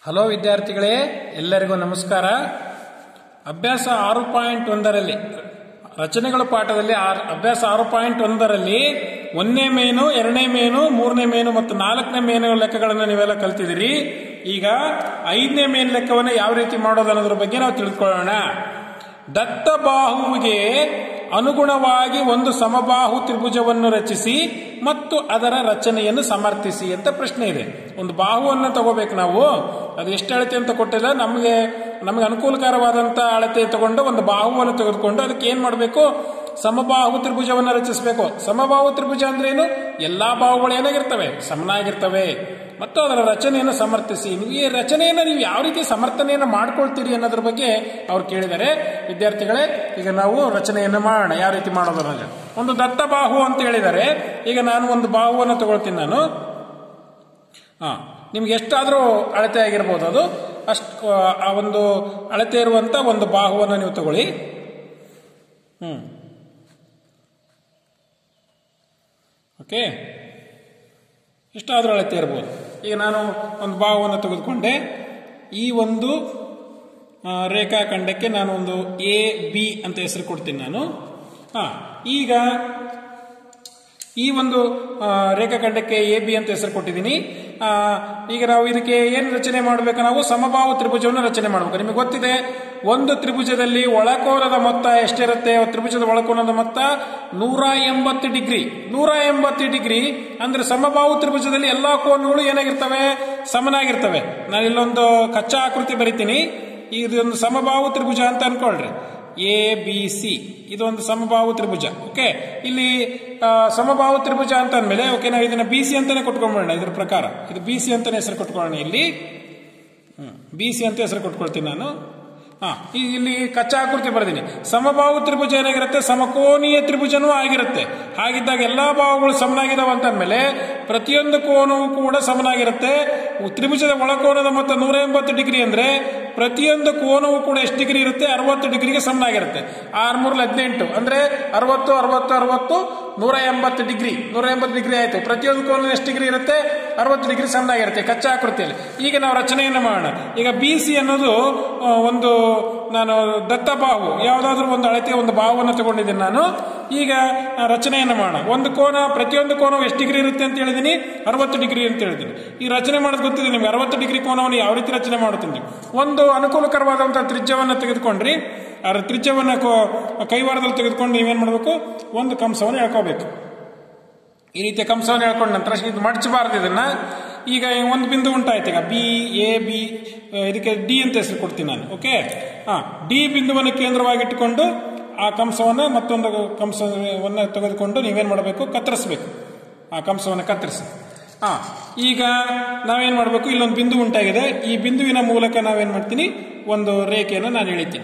Hello ವಿದ್ಯಾರ್ಥಿಗಳೇ ಎಲ್ಲರಿಗೂ ನಮಸ್ಕಾರ ಅಭ್ಯಾಸ ಆರು ಪಾಯಿಂಟ್ ಒಂದರಲ್ಲಿ ರಚನೆಗಳ ಪಾಠದಲ್ಲಿ ಆರ್- ಅಭ್ಯಾಸ ಆರು ಪಾಯಿಂಟ್ ಒಂದರಲ್ಲಿ ಒಂದನೇ ಮೇನು ಎರಡನೇ ಮೇನು ಮೂರನೇ ಮೇನು ಮತ್ತು ನಾಲ್ಕನೇ ಮೇನು ಲೆಕ್ಕಗಳನ್ನು ನೀವೆಲ್ಲ ಕಲ್ತಿದ್ದೀರಿ ಈಗ ಐದನೇ ಮೇನ್ ಲೆಕ್ಕವನ್ನು ಯಾವ ರೀತಿ ಮಾಡೋದು ಅನ್ನೋದ್ರ ಬಗ್ಗೆ ನಾವು ತಿಳ್ಕೊಳ್ಳೋಣ ದತ್ತ ಬಾಹುವಿಗೆ ಅನುಗುಣವಾಗಿ ಒಂದು ಸಮಬಾಹು ತ್ರಿಭುಜವನ್ನು ರಚಿಸಿ ಮತ್ತು ಅದರ ರಚನೆಯನ್ನು ಸಮರ್ಥಿಸಿ ಅಂತ ಪ್ರಶ್ನೆ ಇದೆ ಒಂದು ಬಾಹುವನ್ನು ತಗೋಬೇಕು ನಾವು ಅದು ಎಷ್ಟು ಅಳತೆ ಅಂತ ಕೊಟ್ಟಿಲ್ಲ ನಮಗೆ ನಮಗೆ ಅನುಕೂಲಕರವಾದಂತ ಅಳತೆ ತಗೊಂಡು ಒಂದು ಬಾಹುವನ್ನು ತೆಗೆದುಕೊಂಡು ಅದಕ್ಕೆ ಏನ್ ಮಾಡಬೇಕು ಸಮಬಾಹು ತ್ರಿಭುಜವನ್ನು ರಚಿಸಬೇಕು ಸಮಬಾಹು ತ್ರಿಭುಜ ಅಂದ್ರೆ ಏನು ಎಲ್ಲಾ ಬಾಹುಗಳು ಏನಾಗಿರ್ತವೆ ಸಮನಾಗಿರ್ತವೆ ಮತ್ತು ಅದರ ರಚನೆಯನ್ನು ಸಮರ್ಥಿಸಿ ನೀವು ಈ ರಚನೆಯನ್ನು ನೀವು ಯಾವ ರೀತಿ ಸಮರ್ಥನೆಯನ್ನು ಮಾಡ್ಕೊಳ್ತೀರಿ ಅನ್ನೋದ್ರ ಬಗ್ಗೆ ಅವ್ರು ಕೇಳಿದ್ದಾರೆ ವಿದ್ಯಾರ್ಥಿಗಳೇ ಈಗ ನಾವು ರಚನೆಯನ್ನು ಮಾಡೋಣ ಯಾವ ರೀತಿ ಮಾಡೋದು ಅನ್ನೋದು ಒಂದು ದತ್ತ ಬಾಹು ಅಂತ ಹೇಳಿದ್ದಾರೆ ಈಗ ನಾನು ಒಂದು ಬಾಹುವನ್ನು ತಗೊಳ್ತೀನಿ ನಾನು ಹಾ ನಿಮ್ಗೆ ಎಷ್ಟಾದರೂ ಅಳತೆ ಆಗಿರ್ಬೋದು ಅದು ಅಷ್ಟು ಆ ಒಂದು ಅಳತೆ ಇರುವಂತ ಒಂದು ಬಾಹುವನ್ನು ನೀವು ತಗೊಳ್ಳಿ ಹ್ಮ್ ಓಕೆ ಎಷ್ಟಾದರೂ ಅಳತೆ ಇರ್ಬೋದು ಈಗ ನಾನು ಒಂದು ಬಾಹುವನ್ನು ತೆಗೆದುಕೊಂಡೆ ಈ ಒಂದು ಆ, ರೇಖಾಖಂಡಕ್ಕೆ ನಾನು ಒಂದು ಎ ಬಿ ಅಂತ ಹೆಸರು ಕೊಡ್ತೀನಿ ನಾನು ಹಾ ಈಗ ಈ ಒಂದು ಆ, ರೇಖಾಖಂಡಕ್ಕೆ ಎ ಬಿ ಅಂತ ಹೆಸರು ಕೊಟ್ಟಿದ್ದೀನಿ ಆ, ಈಗ ನಾವು ಇದಕ್ಕೆ ಏನು ರಚನೆ ಮಾಡಬೇಕು ನಾವು ಸಮಬಾಹು ತ್ರಿಭುಜವನ್ನು ರಚನೆ ಮಾಡಬೇಕು ನಿಮಗೆ ಗೊತ್ತಿದೆ ಒಂದು ತ್ರಿಭುಜದಲ್ಲಿ ಒಳಕೋನದ ಮೊತ್ತ ಎಷ್ಟಿರುತ್ತೆ ಆ ತ್ರಿಭುಜದ ಒಳಕೋನದ ಮೊತ್ತ ನೂರ ಎಂಬತ್ತು ಡಿಗ್ರಿ ನೂರ ಎಂಬತ್ತು ಡಿಗ್ರಿ ಅಂದ್ರೆ ಸಮಬಾಹು ತ್ರಿಭುಜದಲ್ಲಿ ಎಲ್ಲಾ ಕೋನಗಳು ಏನಾಗಿರ್ತವೆ ಸಮನಾಗಿರ್ತವೆ ನಾನು ಇಲ್ಲೊಂದು ಕಚ್ಚಾ ಆಕೃತಿ ಬರಿತೀನಿ ಇದೊಂದು ಸಮಬಾಹು ತ್ರಿಭುಜ ಅಂತ ಅನ್ಕೊಳ್ರಿ ಎ ಬಿ ಸಿ ಇದೊಂದು ಸಮಬಾಹು ತ್ರಿಭುಜ ಓಕೆ ಇಲ್ಲಿ ಆ, ಸಮಬಾಹು ತ್ರಿಭುಜ ಅಂತ ಅಂದ್ಮೇಲೆ ಓಕೆ ನಾವು ಇದನ್ನ ಬಿ ಸಿ ಅಂತಾನೆ ಕೊಟ್ಕೊಂಡ್ಬಿಡೋಣ ಇದ್ರ ಪ್ರಕಾರ ಇದು ಬಿ ಸಿ ಅಂತಾನೆ ಹೆಸರು ಕೊಟ್ಕೊಳ್ಳೋಣ ಇಲ್ಲಿ ಬಿ ಸಿ ಅಂತ ಹೆಸರು ಕೊಟ್ಕೊಳ್ತೀನಿ ನಾನು ಹಾ ಈ- ಇಲ್ಲಿ ಕಚ್ಚಾ ಆಕೃತಿ ಬರೆದಿನಿ ಸಮಬಾಹು ತ್ರಿಭುಜ ಏನಾಗಿರುತ್ತೆ ಸಮಕೋನೀಯ ತ್ರಿಭುಜನೂ ಆಗಿರುತ್ತೆ ಹಾಗಿದ್ದಾಗ ಎಲ್ಲಾ ಬಾಹುಗಳು ಸಮನಾಗಿದಾವೆ ಅಂತ ಅಂದ್ಮೇಲೆ ಪ್ರತಿಯೊಂದು ಕೋನವೂ ಕೂಡ ಸಮನಾಗಿರುತ್ತೆ ತ್ರಿಭುಜದ ಒಳಕೋನದ ಮೊತ್ತ ನೂರ ಎಂಬತ್ತು ಡಿಗ್ರಿ ಅಂದ್ರೆ ಪ್ರತಿಯೊಂದು ಕೋನವೂ ಕೂಡ ಎಷ್ಟು ಡಿಗ್ರಿ ಇರುತ್ತೆ ಅರವತ್ತು ಡಿಗ್ರಿಗೆ ಸಮನಾಗಿರುತ್ತೆ ಆರ್ ಮೂರ್ಲ ಹದಿನೆಂಟು ಅಂದ್ರೆ ಅರವತ್ತು ಅರವತ್ತು ಅರವತ್ತು ನೂರ ಎಂಬತ್ತು ಡಿಗ್ರಿ ನೂರ ಎಂಬತ್ತು ಡಿಗ್ರಿ ಆಯ್ತು ಪ್ರತಿಯೊಂದು ಕೋನ ಎಷ್ಟು ಡಿಗ್ರಿ ಇರುತ್ತೆ ಅರವತ್ತು ಡಿಗ್ರಿ ಸಮನಾಗಿರುತ್ತೆ ಕಚ್ಚಾ ಆಕೃತಿಯಲ್ಲಿ ಈಗ ನಾವು ರಚನೆಯನ್ನು ಮಾಡೋಣ ಈಗ ಬಿ ಸಿ ಅನ್ನೋದು ಆ, ಒಂದು ನಾನು ದತ್ತ ಬಾಹು ಯಾವುದಾದ್ರೂ ಒಂದು ಅಳತೆಯ ಒಂದು ಬಾಹುವನ್ನು ತಗೊಂಡಿದ್ದೀನಿ ನಾನು ಈಗ ಆ, ರಚನೆಯನ್ನು ಮಾಡೋಣ ಒಂದು ಕೋನ ಪ್ರತಿಯೊಂದು ಕೋನವು ಎಷ್ಟು ಡಿಗ್ರಿ ಇರುತ್ತೆ ಅಂತ ಹೇಳಿದ್ದೀನಿ ಅರವತ್ತು ಡಿಗ್ರಿ ಅಂತ ಹೇಳಿದ್ದೀನಿ ಈ ರಚನೆ ಮಾಡೋದು ಗೊತ್ತಿದೆ ನಿಮ್ಗೆ ಅರವತ್ತು ಡಿಗ್ರಿ ಕೋನವನ್ನು ಯಾವ ರೀತಿ ರಚನೆ ಮಾಡುತ್ತೀನಿ ಒಂದು ಅನುಕೂಲಕರವಾದಂತಹ ತ್ರಿಜ್ಯವನ್ನು ತೆಗೆದುಕೊಂಡ್ರಿ ಆ ತ್ರಿಜ್ಯವನ್ನು ಕೋ- ಕೈವಾರದಲ್ಲಿ ತೆಗೆದುಕೊಂಡು ನೀವೇನ್ ಮಾಡಬೇಕು ಒಂದು ಕಂಸವನ್ನು ಎಳ್ಕೋಬೇಕು ಈ ರೀತಿಯ ಕಂಸವನ್ನು ಹೇಳ್ಕೊಂಡ ನಂತರ ಇದು ಮಡಚಬಾರದು ಇದನ್ನ ಈಗ ಒಂದು ಬಿಂದು ಉಂಟಾಯ್ತು ಈಗ ಬಿ ಎ ಬಿ ಇದಕ್ಕೆ ಡಿ ಅಂತ ಹೆಸರು ಕೊಡ್ತೀನಿ ನಾನು ಓಕೆ ಹಾ ಡಿ ಬಿಂದುವನ್ನು ಕೇಂದ್ರವಾಗಿಟ್ಟುಕೊಂಡು ಆ ಕಂಸವನ್ನು ಮತ್ತೊಂದು ಕಂಸವನ್ನು ತೆಗೆದುಕೊಂಡು ನೀವೇನ್ ಮಾಡಬೇಕು ಕತ್ತರಿಸಬೇಕು ಆ ಕಂಸವನ್ನು ಕತ್ತರಿಸಿ ಹಾ ಈಗ ನಾವೇನ್ ಮಾಡಬೇಕು ಇಲ್ಲೊಂದು ಬಿಂದು ಉಂಟಾಗಿದೆ ಈ ಬಿಂದುವಿನ ಮೂಲಕ ನಾವೇನ್ ಮಾಡ್ತೀನಿ ಒಂದು ರೇಖೆಯನ್ನು ನಾನು ಎಳಿತೀನಿ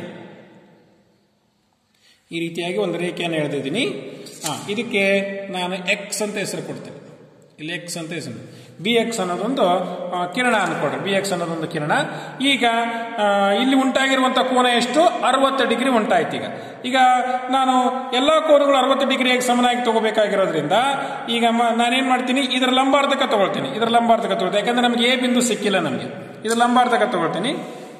ಈ ರೀತಿಯಾಗಿ ಒಂದು ರೇಖೆಯನ್ನು ಎಳೆದಿದ್ದೀನಿ ಹಾ ಇದಕ್ಕೆ ನಾನು ಎಕ್ಸ್ ಅಂತ ಹೆಸರು ಕೊಡ್ತೇನೆ ಇಲ್ಲಿ ಎಕ್ಸ್ ಅಂತ ಹೆಸರು ಬಿ ಎಕ್ಸ್ ಅನ್ನೋದೊಂದು ಆ, ಕಿರಣ ಅನ್ಕೊಡ್ರಿ ಬಿ ಎಕ್ಸ್ ಅನ್ನೋದೊಂದು ಕಿರಣ ಈಗ ಆ, ಇಲ್ಲಿ ಉಂಟಾಗಿರುವಂತಹ ಕೋನ ಎಷ್ಟು ಅರವತ್ತು ಡಿಗ್ರಿ ಉಂಟಾಯ್ತು ಈಗ ಈಗ ನಾನು ಎಲ್ಲ ಕೋನಗಳು ಅರವತ್ತು ಡಿಗ್ರಿಯಾಗಿ ಸಮನಾಗಿ ತಗೋಬೇಕಾಗಿರೋದ್ರಿಂದ ಈಗ ಮ- ನಾನೇನ್ ಮಾಡ್ತೀನಿ ಇದರ ಲಂಬಾರ್ಧಕ ತಗೊಳ್ತೀನಿ ಇದರ ಲಂಬಾರ್ಧಕ ತಗೊಳ್ತೀನಿ ಯಾಕಂದ್ರೆ ನಮಗೆ ಎ ಬಿಂದು ಸಿಕ್ಕಿಲ್ಲ ನಮಗೆ ಇದರ ಲಂಬಾರ್ಧಕ ತಗೊಳ್ತೀನಿ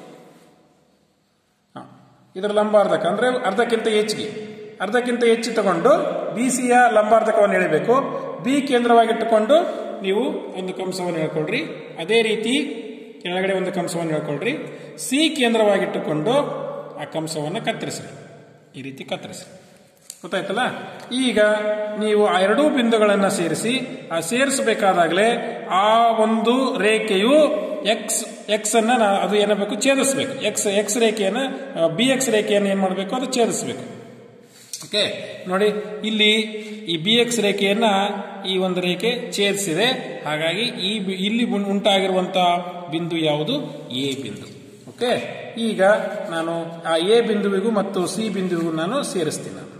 ಹ. ಇದರ ಲಂಬಾರ್ಧಕ ಅಂದ್ರೆ ಅರ್ಧಕ್ಕಿಂತ ಹೆಚ್ಚಿಗೆ ಅರ್ಧಕ್ಕಿಂತ ಹೆಚ್ಚು ತಗೊಂಡು ಬಿ ಸಿಯ ಲಂಬಾರ್ಧಕವನ್ನು ಎಳಿಬೇಕು ಬಿ ಕೇಂದ್ರವಾಗಿಟ್ಟುಕೊಂಡು ನೀವು ಒಂದು ಕಂಸವನ್ನು ಹೇಳ್ಕೊಳ್ರಿ ಅದೇ ರೀತಿ ಕೆಳಗಡೆ ಒಂದು ಕಂಸವನ್ನು ಹೇಳ್ಕೊಳ್ರಿ ಸಿ ಕೇಂದ್ರವಾಗಿಟ್ಟುಕೊಂಡು ಆ ಕಂಸವನ್ನು ಕತ್ತರಿಸ್ರಿ ಈ ರೀತಿ ಕತ್ತರಿಸಿ ಗೊತ್ತಾಯ್ತಲ್ಲ ಈಗ ನೀವು ಆ ಎರಡೂ ಬಿಂದುಗಳನ್ನು ಸೇರಿಸಿ ಆ ಸೇರಿಸಬೇಕಾದಾಗಲೇ ಆ ಒಂದು ರೇಖೆಯು ಎಕ್ಸ್ ಎಕ್ಸ್ ಅನ್ನ ನಾ- ಅದು ಏನಾಗಬೇಕು ಛೇದಿಸಬೇಕು ಎಕ್ಸ್ ಎಕ್ಸ್ ರೇಖೆಯನ್ನು ಬಿ ಎಕ್ಸ್ ರೇಖೆಯನ್ನು ಏನ್ ಮಾಡಬೇಕು ಅದು ಛೇದಿಸಬೇಕು ಓಕೆ ನೋಡಿ ಇಲ್ಲಿ ಈ ಬಿ ಎಕ್ಸ್ ರೇಖೆಯನ್ನ ಈ ಒಂದು ರೇಖೆ ಛೇದಿಸಿದೆ ಹಾಗಾಗಿ ಈ ಬಿ- ಇಲ್ಲಿ ಉಂ- ಉಂಟಾಗಿರುವಂತಹ ಬಿಂದು ಯಾವುದು ಎ ಬಿಂದು ಓಕೆ ಈಗ ನಾನು ಆ ಎ ಬಿಂದುವಿಗೂ ಮತ್ತು ಸಿ ಬಿಂದುವಿಗೂ ನಾನು ಸೇರಿಸ್ತೀನಿ ನಾನು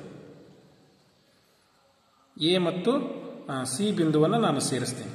ಎ ಮತ್ತು ಸಿ ಬಿಂದುವನ್ನು ನಾನು ಸೇರಿಸ್ತೀನಿ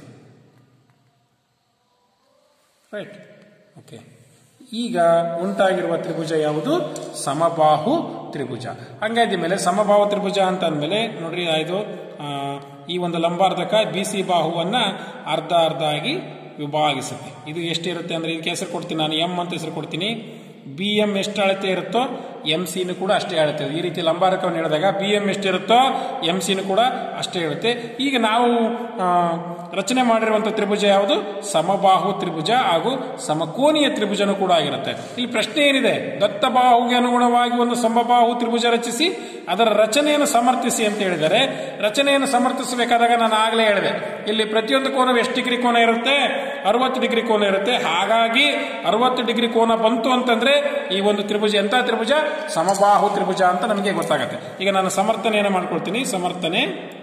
ರೈಟ್ ಓಕೆ ಈಗ ಉಂಟಾಗಿರುವ ತ್ರಿಭುಜ ಯಾವುದು ಸಮಬಾಹು ತ್ರಿಭುಜ ಹಂಗಾದ ಮೇಲೆ ಸಮಬಾಹು ತ್ರಿಭುಜ ಅಂತ ಅಂದಮೇಲೆ ನೋಡ್ರಿ ಇದು ಆ, ಈ ಒಂದು ಲಂಬಾರ್ಧಕ ಬಿ ಸಿ ಬಾಹುವನ್ನ ಅರ್ಧ ಅರ್ಧ ಆಗಿ ವಿಭಾಗಿಸುತ್ತೆ ಇದು ಎಷ್ಟಿರುತ್ತೆ ಅಂದ್ರೆ ಇದಕ್ಕೆ ಹೆಸರು ಕೊಡ್ತೀನಿ ನಾನು ಎಂ ಅಂತ ಹೆಸರು ಕೊಡ್ತೀನಿ ಬಿ ಎಂ ಎಷ್ಟು ಅಳತೆ ಇರುತ್ತೋ ಎಂ ಸಿನೂ ಕೂಡ ಅಷ್ಟೇ ಅಳತೆ ಇರುತ್ತೆ. ಈ ರೀತಿ ಲಂಬಾರಕವನ್ನು ಹೇಳಿದಾಗ ಬಿ ಎಂ ಎಷ್ಟಿರುತ್ತೋ ಎಂ ಸಿನೂ ಕೂಡ ಅಷ್ಟೇ ಇರುತ್ತೆ ಈಗ ನಾವು ಆ, ರಚನೆ ಮಾಡಿರುವಂಥ ತ್ರಿಭುಜ ಯಾವುದು ಸಮಬಾಹು ತ್ರಿಭುಜ ಹಾಗೂ ಸಮಕೋನೀಯ ತ್ರಿಭುಜನೂ ಕೂಡ ಆಗಿರುತ್ತೆ ಇಲ್ಲಿ ಪ್ರಶ್ನೆ ಏನಿದೆ ದತ್ತ ಬಾಹುಗೆ ಅನುಗುಣವಾಗಿ ಒಂದು ಸಮಬಾಹು ತ್ರಿಭುಜ ರಚಿಸಿ ಅದರ ರಚನೆಯನ್ನು ಸಮರ್ಥಿಸಿ ಅಂತ ಹೇಳಿದರೆ ರಚನೆಯನ್ನು ಸಮರ್ಥಿಸಬೇಕಾದಾಗ ನಾನು ಆಗಲೇ ಹೇಳಿದೆ ಇಲ್ಲಿ ಪ್ರತಿಯೊಂದು ಕೋನವು ಎಷ್ಟು ಡಿಗ್ರಿ ಕೋನ ಇರುತ್ತೆ ಅರವತ್ತು ಡಿಗ್ರಿ ಕೋನ ಇರುತ್ತೆ ಹಾಗಾಗಿ ಅರವತ್ತು ಡಿಗ್ರಿ ಕೋನ ಬಂತು ಅಂತಂದ್ರೆ ಈ ಒಂದು ತ್ರಿಭುಜ ಎಂತ ತ್ರಿಭುಜ ಸಮಬಾಹು ತ್ರಿಭುಜ ಅಂತ ನಮಗೆ ಗೊತ್ತಾಗುತ್ತೆ ಈಗ ನಾನು ಸಮರ್ಥನೆಯನ್ನು ಮಾಡ್ಕೊಳ್ತೀನಿ ಸಮರ್ಥನೆ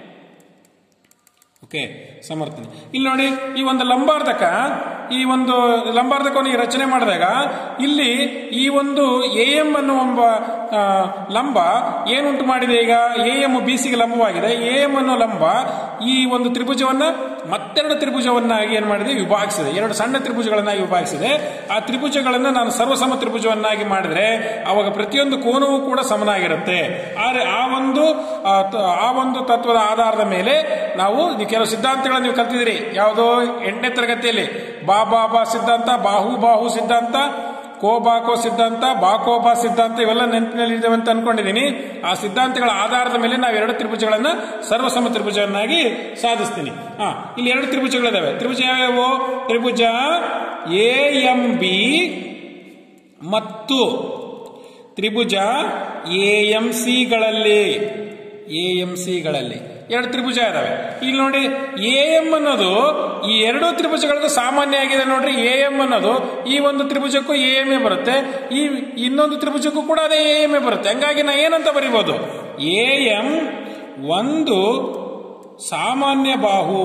ಓಕೆ ಸಮರ್ಥನೆ ಇಲ್ಲಿ ನೋಡಿ ಈ ಒಂದು ಲಂಬಾರ್ಧಕ ಈ ಒಂದು ಲಂಬಾರ್ಧಕವನ್ನು ಈ ರಚನೆ ಮಾಡಿದಾಗ ಇಲ್ಲಿ ಈ ಒಂದು ಎ ಎಂ ಅನ್ನುವ ಆ, ಲಂಬ ಏನುಂಟು ಮಾಡಿದೆ ಈಗ ಎ ಎಂ ಬಿ ಸಿಗೆ ಲಂಬವಾಗಿದೆ ಎ ಎಂ ಅನ್ನೋ ಲಂಬ ಈ ಒಂದು ತ್ರಿಭುಜವನ್ನ ಮತ್ತೆರಡು ತ್ರಿಭುಜವನ್ನಾಗಿ ಏನ್ ಮಾಡಿದೆ ವಿಭಾಗಿಸಿದೆ ಎರಡು ಸಣ್ಣ ತ್ರಿಭುಜಗಳನ್ನಾಗಿ ವಿಭಾಗಿಸಿದೆ ಆ ತ್ರಿಭುಜಗಳನ್ನ ನಾನು ಸರ್ವಸಮ ತ್ರಿಭುಜವನ್ನಾಗಿ ಮಾಡಿದ್ರೆ ಅವಾಗ ಪ್ರತಿಯೊಂದು ಕೋನವೂ ಕೂಡ ಸಮನಾಗಿರುತ್ತೆ ಆದ್ರೆ ಆ ಒಂದು ಆ ತ- ಆ ಒಂದು ತತ್ವದ ಆಧಾರದ ಮೇಲೆ ನಾವು ನೀವು ಕೆಲವು ಸಿದ್ಧಾಂತಗಳನ್ನು ನೀವು ಕಲ್ತಿದ್ದೀರಿ ಯಾವುದೋ ಎಂಟನೇ ತರಗತಿಯಲ್ಲಿ ಬಾ ಬಾ ಬಾ ಸಿದ್ಧಾಂತ ಬಾಹು ಬಾಹು ಸಿದ್ಧಾಂತ ಕೋ ಬಾಕೋ ಸಿದ್ಧಾಂತ ಬಾಕೋ ಬಾ ಸಿದ್ಧಾಂತ ಇವೆಲ್ಲ ನೆನಪಿನಲ್ಲಿ ಇದಾವೆ ಅಂತ ಅನ್ಕೊಂಡಿದ್ದೀನಿ ಆ ಸಿದ್ಧಾಂತಗಳ ಆಧಾರದ ಮೇಲೆ ನಾವು ಎರಡು ತ್ರಿಭುಜಗಳನ್ನ ಸರ್ವಸಮ ತ್ರಿಭುಜವನ್ನಾಗಿ ಸಾಧಿಸ್ತೀನಿ ಹಾ ಇಲ್ಲಿ ಎರಡು ತ್ರಿಭುಜಗಳಿದಾವೆ ತ್ರಿಭುಜ ಯಾವ್ಯಾವು ತ್ರಿಭುಜ ಎ ಎಂ ಬಿ ಮತ್ತು ತ್ರಿಭುಜ ಎ ಎಂ ಸಿಗಳಲ್ಲಿ ಎ ಎಂ ಸಿಗಳಲ್ಲಿ ಎರಡು ತ್ರಿಭುಜ ಇದಾವೆ ಇಲ್ಲಿ ನೋಡಿ ಎ ಎಂ ಅನ್ನೋದು ಈ ಎರಡು ತ್ರಿಭುಜಗಳಿಗೂ ಸಾಮಾನ್ಯ ಆಗಿದೆ ನೋಡ್ರಿ ಎ ಎಂ ಅನ್ನೋದು ಈ ಒಂದು ತ್ರಿಭುಜಕ್ಕೂ ಎ ಎಂ ಎ ಬರುತ್ತೆ ಈ ಇನ್ನೊಂದು ತ್ರಿಭುಜಕ್ಕೂ ಕೂಡ ಅದೇ ಎ ಎಂ ಎ ಬರುತ್ತೆ ಹಂಗಾಗಿ ನಾ ಏನಂತ ಬರಿಬೋದು ಎ ಎಂ ಒಂದು ಸಾಮಾನ್ಯ ಬಾಹು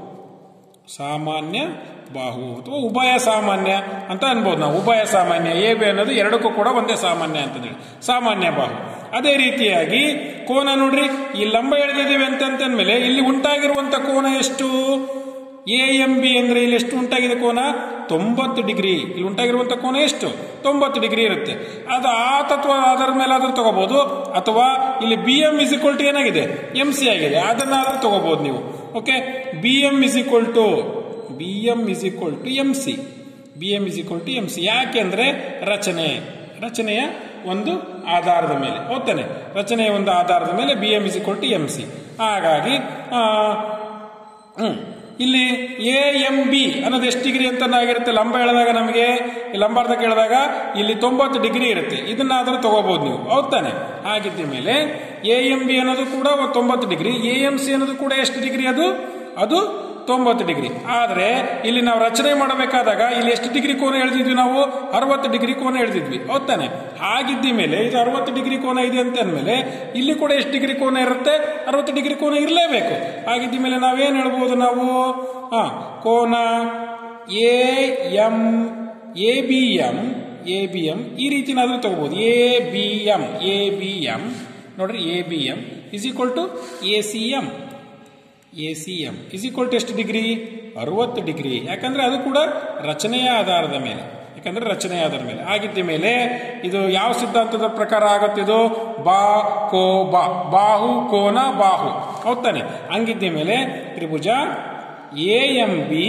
ಸಾಮಾನ್ಯ ಬಾಹು ಅಥವಾ ಉಭಯ ಸಾಮಾನ್ಯ ಅಂತ ಅನ್ಬೋದು ನಾವು ಉಭಯ ಸಾಮಾನ್ಯ ಎ ಬಿ ಅನ್ನೋದು ಎರಡಕ್ಕೂ ಕೂಡ ಒಂದೇ ಸಾಮಾನ್ಯ ಅಂತಂದೇಳಿ ಸಾಮಾನ್ಯ ಬಾಹು ಅದೇ ರೀತಿಯಾಗಿ ಕೋನ ನೋಡ್ರಿ ಈ ಲಂಬ ಎಳೆದಿದ್ದೀವಿ ಅಂತಂದ್ಮೇಲೆ ಇಲ್ಲಿ ಉಂಟಾಗಿರುವಂತ ಕೋನ ಎಷ್ಟು ಎ ಎಂ ಬಿ ಅಂದ್ರೆ ಇಲ್ಲಿ ಎಷ್ಟು ಉಂಟಾಗಿದೆ ಕೋನ ತೊಂಬತ್ತು ಡಿಗ್ರಿ ಇಲ್ಲಿ ಉಂಟಾಗಿರುವಂತ ಕೋನ ಎಷ್ಟು ತೊಂಬತ್ತು ಡಿಗ್ರಿ ಇರುತ್ತೆ ಅದು ಆ ತತ್ವ ಅದರ ಮೇಲೆ ಆದ್ರೂ ತಗೋಬಹುದು ಅಥವಾ ಇಲ್ಲಿ B M is equal to ಏನಾಗಿದೆ ಎಂ ಸಿ ಆಗಿದೆ ಅದನ್ನಾದ್ರೂ ತಗೋಬಹುದು ನೀವು okay B M is equal to B M is equal to M C B M is equal to M C ಯಾಕೆಂದ್ರೆ ರಚನೆ ರಚನೆಯ ಒಂದು ಆಧಾರದ ಮೇಲೆ ಓದ್ತಾನೆ ರಚನೆಯ ಒಂದು ಆಧಾರದ ಮೇಲೆ B M is equal to M C ಹಾಗಾಗಿ ಆ, ಹ್ಮ್ ಇಲ್ಲಿ ಎ ಎಂ ಬಿ ಅನ್ನೋದು ಎಷ್ಟು ಡಿಗ್ರಿ ಅಂತ ಆಗಿರುತ್ತೆ ಲಂಬ ಎಳೆದಾಗ ನಮಗೆ ಈ ಲಂಬಾರ್ಧ ಕೇಳಿದಾಗ ಇಲ್ಲಿ ತೊಂಬತ್ತು ಡಿಗ್ರಿ ಇರುತ್ತೆ ಇದನ್ನಾದ್ರೂ ತಗೋಬಹುದು ನೀವು ಹೌದ್ ತಾನೆ ಹಾಗಿದ್ದ ಮೇಲೆ ಎ ಎಂ ಬಿ ಅನ್ನೋದು ಕೂಡ ಒಂದು ತೊಂಬತ್ತು ಡಿಗ್ರಿ ಎ ಎಂ ಸಿ ಅನ್ನೋದು ಕೂಡ ಎಷ್ಟು ಡಿಗ್ರಿ ಅದು ಅದು ತೊಂಬತ್ತು ಡಿಗ್ರಿ ಆದ್ರೆ ಇಲ್ಲಿ ನಾವು ರಚನೆ ಮಾಡಬೇಕಾದಾಗ ಇಲ್ಲಿ ಎಷ್ಟು ಡಿಗ್ರಿ ಕೋನ ಎಳೆದಿದ್ವಿ ನಾವು ಅರವತ್ತು ಡಿಗ್ರಿ ಕೋನ ಎಳೆದಿದ್ವಿ ಹೌದ್ ತಾನೆ ಹಾಗಿದ್ದ ಮೇಲೆ ಇದು ಅರವತ್ತು ಡಿಗ್ರಿ ಕೋನ ಇದೆ ಅಂತ ಅಂದ್ಮೇಲೆ ಇಲ್ಲಿ ಕೂಡ ಎಷ್ಟು ಡಿಗ್ರಿ ಕೋನ ಇರುತ್ತೆ ಅರವತ್ತು ಡಿಗ್ರಿ ಕೋನ ಇರಲೇಬೇಕು ಹಾಗಿದ್ದ ಮೇಲೆ ನಾವೇನ್ ಹೇಳ್ಬೋದು ನಾವು ಹಾ ಕೋನ A M A B M A B M ಈ ರೀತಿ ನಾದ್ರೂ ತಗೋಬಹುದು A B M A B M ನೋಡ್ರಿ A B M is equal to A C M A C M is equal to ಎಷ್ಟು ಡಿಗ್ರಿ ಅರವತ್ತು ಡಿಗ್ರಿ ಯಾಕಂದ್ರೆ ಅದು ಕೂಡ ರಚನೆಯ ಆಧಾರದ ಮೇಲೆ ಯಾಕಂದ್ರೆ ರಚನೆಯ ಆಧಾರದ ಮೇಲೆ ಆಗಿದ್ದ ಮೇಲೆ ಇದು ಯಾವ ಸಿದ್ಧಾಂತದ ಪ್ರಕಾರ ಆಗುತ್ತಿದು ಬಾ ಕೋ ಬಾ ಬಾಹು ಕೋನ ಬಾಹು ಹೌದಾನೆ ಹಂಗಿದ್ದ ಮೇಲೆ ತ್ರಿಭುಜ ಎ ಎಂ ಬಿ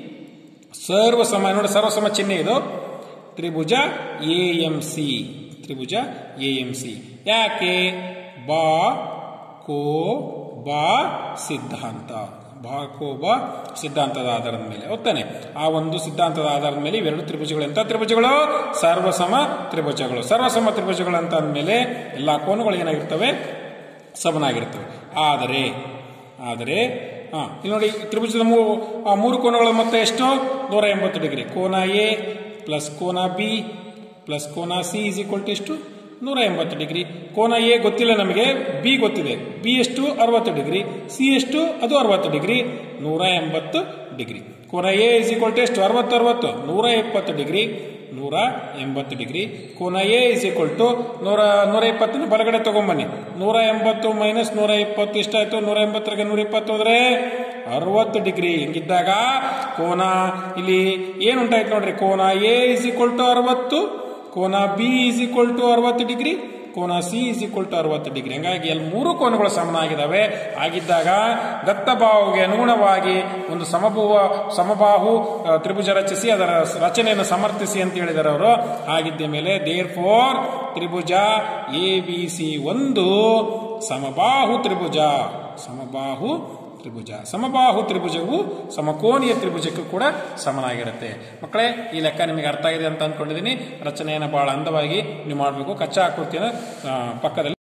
ಸರ್ವಸಮ ನೋಡಿ ಸರ್ವಸಮ ಚಿಹ್ನೆ ಇದು ತ್ರಿಭುಜ ಎ ಎಂ ಸಿ ತ್ರಿಭುಜ ಎ ಎಂ ಸಿ ಯಾಕೆ ಬಾ ಕೋ ಬಾ ಸಿದ್ಧಾಂತ ಬಾ ಕೋ ಬಾ ಸಿದ್ಧಾಂತದ ಆಧಾರದ ಮೇಲೆ ಹೋಗ್ತಾನೆ ಆ ಒಂದು ಸಿದ್ಧಾಂತದ ಆಧಾರದ ಮೇಲೆ ಇವೆರಡು ತ್ರಿಭುಜಗಳು ಎಂತ ತ್ರಿಭುಜಗಳು ಸರ್ವಸಮ ತ್ರಿಭುಜಗಳು ಸರ್ವಸಮ ತ್ರಿಭುಜಗಳು ಅಂತ ಅಂದಮೇಲೆ ಎಲ್ಲಾ ಕೋನಗಳು ಏನಾಗಿರ್ತವೆ ಸಮನಾಗಿರ್ತವೆ ಆದರೆ ಆದರೆ ಹಾ ಇಲ್ಲಿ ನೋಡಿ ತ್ರಿಭುಜದ ಮೂ- ಆ ಮೂರು ಕೋನಗಳ ಮೊತ್ತ ಎಷ್ಟು ನೂರ ಎಂಬತ್ತು ಡಿಗ್ರಿ ಕೋನ ಎ ಪ್ಲಸ್ ಕೋನ ಬಿ ಪ್ಲಸ್ ಕೋನ ಸಿ ಇಸ್ ಈಕ್ವಲ್ ಟು ಎಷ್ಟು ನೂರ ಎಂಬತ್ತು ಡಿಗ್ರಿ ಕೋನ ಎ ಗೊತ್ತಿಲ್ಲ ನಮಗೆ ಬಿ ಗೊತ್ತಿದೆ ಬಿ ಎಷ್ಟು ಅರವತ್ತು ಡಿಗ್ರಿ ಸಿ ಎಷ್ಟು ಅದು ಅರವತ್ತು ಡಿಗ್ರಿ ನೂರ ಎಂಬತ್ತು ಡಿಗ್ರಿ ಕೋನ ಎ ಇಸ್ ಈಕ್ವಲ್ ಟು ಎಷ್ಟು ಅರವತ್ತು ಅರವತ್ತು ನೂರ ಎಪ್ಪತ್ತು ಡಿಗ್ರಿ ನೂರ ಎಂಬತ್ತು ಡಿಗ್ರಿ ಕೋನ ಎ ಇಸ್ ಈಕ್ವಲ್ ಟು ನೂರ ನೂರ ಇಪ್ಪತ್ತನ್ನು ಬಲಗಡೆ ತಗೊಂಬನ್ನಿ ನೂರ ಎಂಬತ್ತು ಮೈನಸ್ ನೂರ ಇಪ್ಪತ್ತು ಎಷ್ಟಾಯ್ತು ನೂರ ಎಂಬತ್ತರಿಗೆ ನೂರ ಇಪ್ಪತ್ತು ಹೋದ್ರೆ ಅರವತ್ತು ಡಿಗ್ರಿ ಹಿಂಗಿದ್ದಾಗ ಕೋನ ಇಲ್ಲಿ ಏನುಂಟಾಯ್ತು ನೋಡ್ರಿ ಕೋನ ಎ ಇಸ್ ಈಕ್ವಲ್ ಟು ಅರವತ್ತು ಕೋನ ಬಿ ಇಸ್ ಈಕ್ವಲ್ ಟು ಅರವತ್ತು ಡಿಗ್ರಿ ಕೋನ ಸಿ ಇಸ್ ಈಕ್ವಲ್ ಟು ಅರವತ್ತು ಡಿಗ್ರಿ ಹಂಗಾಗಿ ಅಲ್ಲಿ ಮೂರು ಕೋನಗಳು ಸಮನಾಗಿದ್ದಾವೆ ಆಗಿದ್ದಾಗ ದತ್ತಬಾಹುಗೆ ಅನುಗುಣವಾಗಿ ಒಂದು ಸಮಭುವ ಸಮಬಾಹು ಆ, ತ್ರಿಭುಜ ರಚಿಸಿ ಅದರ ರಚನೆಯನ್ನು ಸಮರ್ಥಿಸಿ ಅಂತ ಹೇಳಿದ್ದಾರೆ ಅವರು ಹಾಗಿದ್ದ ಮೇಲೆ ದೇರ್ ಫೋರ್ ತ್ರಿಭುಜ ಎ ಬಿ ಸಿ ಒಂದು ಸಮಬಾಹು ತ್ರಿಭುಜ ಸಮಬಾಹು ತ್ರಿಭುಜ ಸಮಬಾಹು ತ್ರಿಭುಜವು ಸಮಕೋನೀಯ ತ್ರಿಭುಜಕ್ಕೂ ಕೂಡ ಸಮನಾಗಿರುತ್ತೆ ಮಕ್ಕಳೇ ಈ ಲೆಕ್ಕ ನಿಮಗೆ ಅರ್ಥ ಆಗಿದೆ ಅಂತ ಅಂದ್ಕೊಂಡಿದ್ದೀನಿ ರಚನೆಯನ್ನು ಬಹಳ ಅಂದವಾಗಿ ನೀವು ಮಾಡಬೇಕು ಕಚ್ಚಾ ಆಕೃತಿಯನ್ನು ಆ, ಪಕ್ಕದಲ್ಲಿ